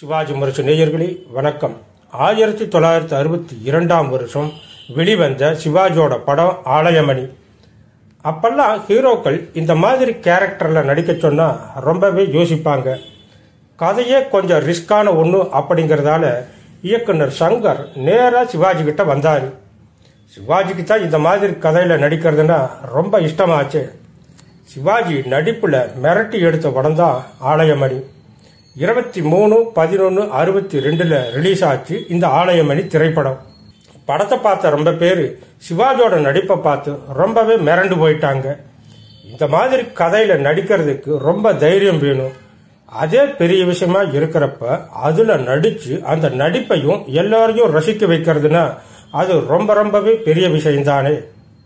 சிவாஜி முரசு நேயர்களே வணக்கம் ஆயிரத்தி தொள்ளாயிரத்தி அறுபத்தி இரண்டாம் வருஷம் வெளிவந்த சிவாஜியோட படம் ஆலயமணி அப்பெல்லாம் ஹீரோக்கள் இந்த மாதிரி கேரக்டரில் நடிக்க சொன்னால் ரொம்பவே யோசிப்பாங்க கதையே கொஞ்சம் ரிஸ்கான ஒன்று அப்படிங்கிறதால இயக்குனர் சங்கர் நேராக சிவாஜி கிட்ட வந்தார் சிவாஜிக்கு தான் இந்த மாதிரி கதையில் நடிக்கிறதுனா ரொம்ப இஷ்டமாச்சு சிவாஜி நடிப்பில் மிரட்டி எடுத்த படம் தான் ஆலயமணி இருபத்தி மூணு பதினொன்று அறுபத்தி ரெண்டில் ரிலீஸ் ஆச்சு இந்த ஆலயமணி திரைப்படம் படத்தை பார்த்த ரொம்ப பேர் சிவாஜியோட நடிப்பை பார்த்து ரொம்பவே மிரண்டு போயிட்டாங்க இந்த மாதிரி கதையில் நடிக்கிறதுக்கு ரொம்ப தைரியம் வேணும் அதே பெரிய விஷயமா இருக்கிறப்ப அதுல நடிச்சு அந்த நடிப்பையும் எல்லாரையும் ரசிக்க வைக்கிறதுனா அது ரொம்ப ரொம்பவே பெரிய விஷயம்தானே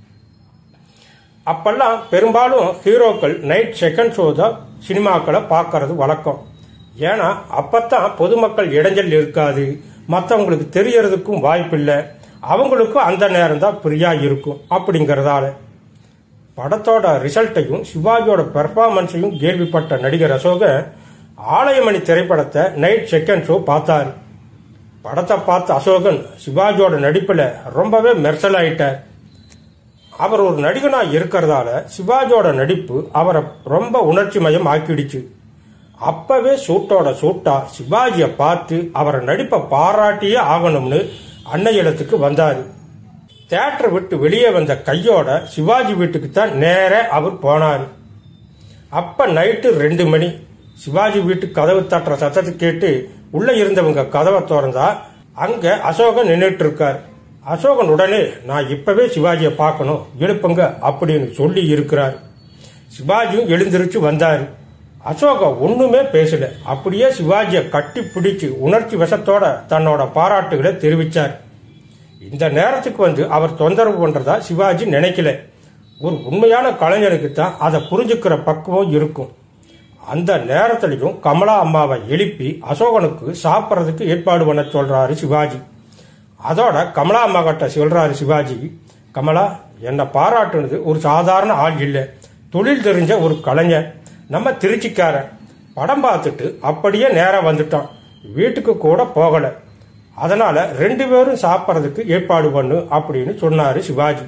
அப்பெல்லாம் பெரும்பாலும் ஹீரோக்கள் நைட் செகண்ட் ஷோ தான் சினிமாக்களை பார்க்கறது வழக்கம் ஏன்னா அப்பத்தான் பொதுமக்கள் இடைஞ்சல் இருக்காது மற்றவங்களுக்கு தெரியறதுக்கும் வாய்ப்பில்லை அவங்களுக்கும் அந்த நேரம் தான் ஃப்ரீயா இருக்கும் அப்படிங்கறதால படத்தோட ரிசல்ட்டையும் சிவாஜியோட பெர்ஃபார்மன்ஸையும் கேள்விப்பட்ட நடிகர் அசோகன் ஆலயமணி திரைப்படத்தை நைட் செகண்ட் ஷோ பார்த்தாரு படத்தை பார்த்த அசோகன் சிவாஜியோட நடிப்புல ரொம்பவே மெர்சல் ஆயிட்டார் அவர் ஒரு நடிகனா இருக்கிறதால சிவாஜியோட நடிப்பு அவரை ரொம்ப உணர்ச்சி மயம் ஆக்கிடுச்சு அப்பவே சூட்டோட சூட்டா சிவாஜியை பார்த்து அவரை நடிப்பை பாராட்டியே ஆகணும்னு அன்னையிடத்துக்கு வந்தாரு தேட்டரை விட்டு வெளியே வந்த கையோட சிவாஜி வீட்டுக்கு தான் நேர அவர் போனார் அப்ப நைட்டு ரெண்டு மணி சிவாஜி வீட்டு கதவு தட்டுற சத்தத்தை கேட்டு உள்ள இருந்தவங்க கதவை திறந்தா அங்க அசோகன் நின்றுட்டு இருக்கார் அசோகன் உடனே நான் இப்பவே சிவாஜியை பார்க்கணும் எழுப்புங்க அப்படின்னு சொல்லி இருக்கிறார் சிவாஜியும் எழுந்திருச்சு வந்தாரு அசோகா ஒண்ணுமே பேசல அப்படியே சிவாஜியை கட்டி பிடிச்சு உணர்ச்சி வசத்தோட தன்னோட பாராட்டுகளை தெரிவிச்சார் இந்த நேரத்துக்கு வந்து அவர் தொந்தரவு பண்றதா சிவாஜி நினைக்கல ஒரு உண்மையான கலைஞனுக்கு தான் அதை புரிஞ்சுக்கிற பக்குவம் இருக்கும் அந்த நேரத்திலையும் கமலா அம்மாவை எழுப்பி அசோகனுக்கு சாப்பிட்றதுக்கு ஏற்பாடு பண்ண சொல்றாரு சிவாஜி அதோட கமலா அம்மா கிட்ட சொல்றாரு சிவாஜி கமலா என்னை பாராட்டுனது ஒரு சாதாரண ஆள் இல்லை தொழில் தெரிஞ்ச ஒரு கலைஞர் நம்ம திருச்சிக்காரன் படம் பார்த்துட்டு அப்படியே நேரம் வந்துட்டான் வீட்டுக்கு கூட போகல அதனால ரெண்டு பேரும் சாப்பிட்றதுக்கு ஏற்பாடு பண்ணு அப்படின்னு சொன்னாரு சிவாஜி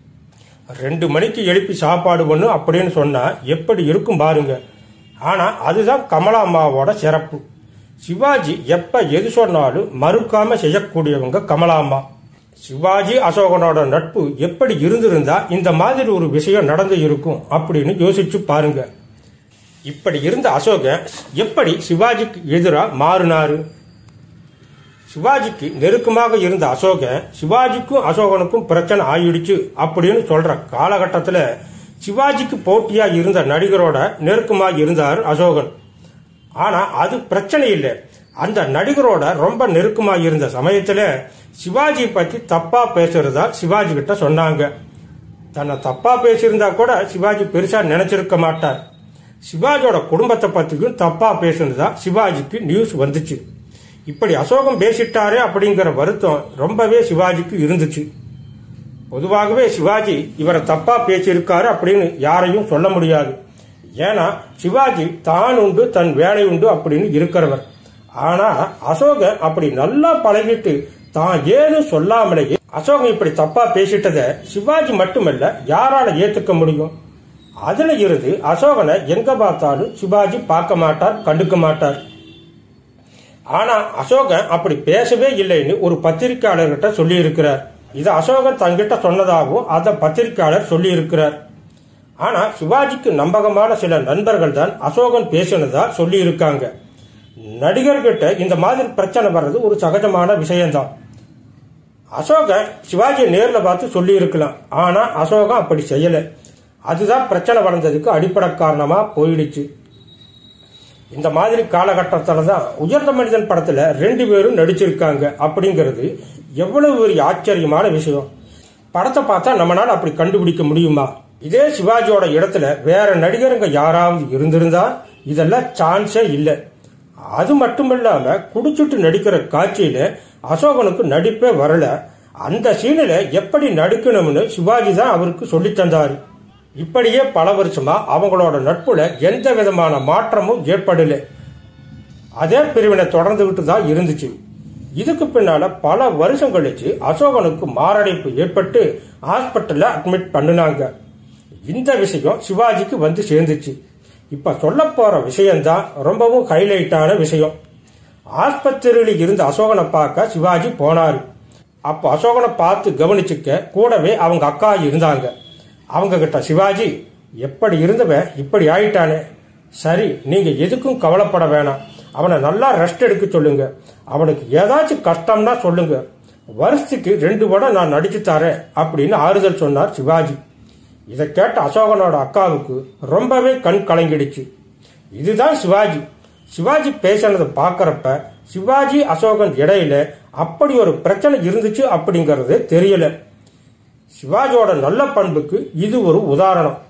ரெண்டு மணிக்கு எழுப்பி சாப்பாடு பண்ணு அப்படின்னு சொன்னா எப்படி இருக்கும் பாருங்க ஆனா அதுதான் கமலா அம்மாவோட சிறப்பு சிவாஜி எப்ப எது சொன்னாலும் மறுக்காம செய்யக்கூடியவங்க கமலா அம்மா சிவாஜி அசோகனோட நட்பு எப்படி இருந்திருந்தா இந்த மாதிரி ஒரு விஷயம் நடந்து இருக்கும் அப்படின்னு யோசிச்சு பாருங்க இப்படி இருந்த அசோகன் எப்படி சிவாஜிக்கு எதிராக மாறினாரு சிவாஜிக்கு நெருக்கமாக இருந்த அசோகன் சிவாஜிக்கும் அசோகனுக்கும் பிரச்சனை ஆயிடுச்சு அப்படின்னு சொல்ற காலகட்டத்தில் சிவாஜிக்கு போட்டியா இருந்த நடிகரோட நெருக்கமாக இருந்தார் அசோகன் ஆனா அது பிரச்சனை இல்லை அந்த நடிகரோட ரொம்ப நெருக்கமாக இருந்த சமயத்துல சிவாஜி பத்தி தப்பா பேசுறதா சிவாஜி கிட்ட சொன்னாங்க தன்னை தப்பா பேசியிருந்தா கூட சிவாஜி பெருசா நினைச்சிருக்க மாட்டார் சிவாஜியோட குடும்பத்தை பத்தியும் தப்பா பேசுனதா சிவாஜிக்கு நியூஸ் வந்துச்சு இப்படி அசோகம் பேசிட்டாரே அப்படிங்கிற வருத்தம் ரொம்பவே சிவாஜிக்கு இருந்துச்சு பொதுவாகவே சிவாஜி இவரை தப்பா பேசியிருக்காரு அப்படின்னு யாரையும் சொல்ல முடியாது ஏன்னா சிவாஜி தான் உண்டு தன் வேலை உண்டு அப்படின்னு இருக்கிறவர் ஆனா அசோகன் அப்படி நல்லா பழகிட்டு தான் ஏன்னு சொல்லாமலேயே அசோகன் இப்படி தப்பா பேசிட்டத சிவாஜி மட்டுமல்ல யாரால ஏத்துக்க முடியும் அதுல இருந்து அசோகனை எங்க பார்த்தாலும் சிவாஜி பார்க்க மாட்டார் கண்டுக்க மாட்டார் ஆனா அசோகன் அப்படி பேசவே இல்லைன்னு ஒரு பத்திரிகையாளர்கிட்ட சொல்லி இருக்கிறார் இது அசோகன் தங்கிட்ட சொன்னதாகவும் அந்த பத்திரிகையாளர் சொல்லி இருக்கிறார் ஆனா சிவாஜிக்கு நம்பகமான சில நண்பர்கள் தான் அசோகன் பேசினதா சொல்லி இருக்காங்க நடிகர்கிட்ட இந்த மாதிரி பிரச்சனை வர்றது ஒரு சகஜமான விஷயம்தான் அசோகன் சிவாஜியை நேரில் பார்த்து சொல்லி இருக்கலாம் ஆனா அசோகன் அப்படி செய்யல அதுதான் பிரச்சனை வளர்ந்ததுக்கு அடிப்படை காரணமா போயிடுச்சு இந்த மாதிரி காலகட்டத்தில் தான் உயர்ந்த மனிதன் படத்துல ரெண்டு பேரும் நடிச்சிருக்காங்க அப்படிங்கிறது எவ்வளவு பெரிய ஆச்சரியமான விஷயம் படத்தை பார்த்தா நம்மளால அப்படி கண்டுபிடிக்க முடியுமா இதே சிவாஜியோட இடத்துல வேற நடிகருங்க யாராவது இருந்திருந்தா இதெல்லாம் சான்ஸே இல்லை அது மட்டும் இல்லாம குடிச்சிட்டு நடிக்கிற காட்சியில அசோகனுக்கு நடிப்பே வரல அந்த சீனில் எப்படி நடிக்கணும்னு சிவாஜி தான் அவருக்கு சொல்லி தந்தாரு இப்படியே பல வருஷமா அவங்களோட நட்புல எந்த விதமான மாற்றமும் ஏற்படல அதே பிரிவினை தொடர்ந்துகிட்டு தான் இருந்துச்சு இதுக்கு பின்னால பல வருஷம் கழிச்சு அசோகனுக்கு மாரடைப்பு ஏற்பட்டு ஹாஸ்பிட்டல்ல அட்மிட் பண்ணினாங்க இந்த விஷயம் சிவாஜிக்கு வந்து சேர்ந்துச்சு இப்ப சொல்ல போற விஷயம்தான் ரொம்பவும் ஹைலைட்டான விஷயம் ஆஸ்பத்திரியில் இருந்த அசோகனை பார்க்க சிவாஜி போனாரு அப்போ அசோகனை பார்த்து கவனிச்சுக்க கூடவே அவங்க அக்கா இருந்தாங்க அவங்க கிட்ட சிவாஜி எப்படி இருந்தவன் இப்படி ஆயிட்டானே சரி நீங்க எதுக்கும் கவலைப்பட வேணாம் அவனை நல்லா ரெஸ்ட் எடுக்க சொல்லுங்க அவனுக்கு ஏதாச்சும் கஷ்டம்னா சொல்லுங்க வருஷத்துக்கு ரெண்டு படம் நான் நடிச்சு தரேன் அப்படின்னு ஆறுதல் சொன்னார் சிவாஜி இதை கேட்ட அசோகனோட அக்காவுக்கு ரொம்பவே கண் கலங்கிடுச்சு இதுதான் சிவாஜி சிவாஜி பேசினதை பார்க்கறப்ப சிவாஜி அசோகன் இடையில அப்படி ஒரு பிரச்சனை இருந்துச்சு அப்படிங்கறது தெரியல சிவாஜியோட நல்ல பண்புக்கு இது ஒரு உதாரணம்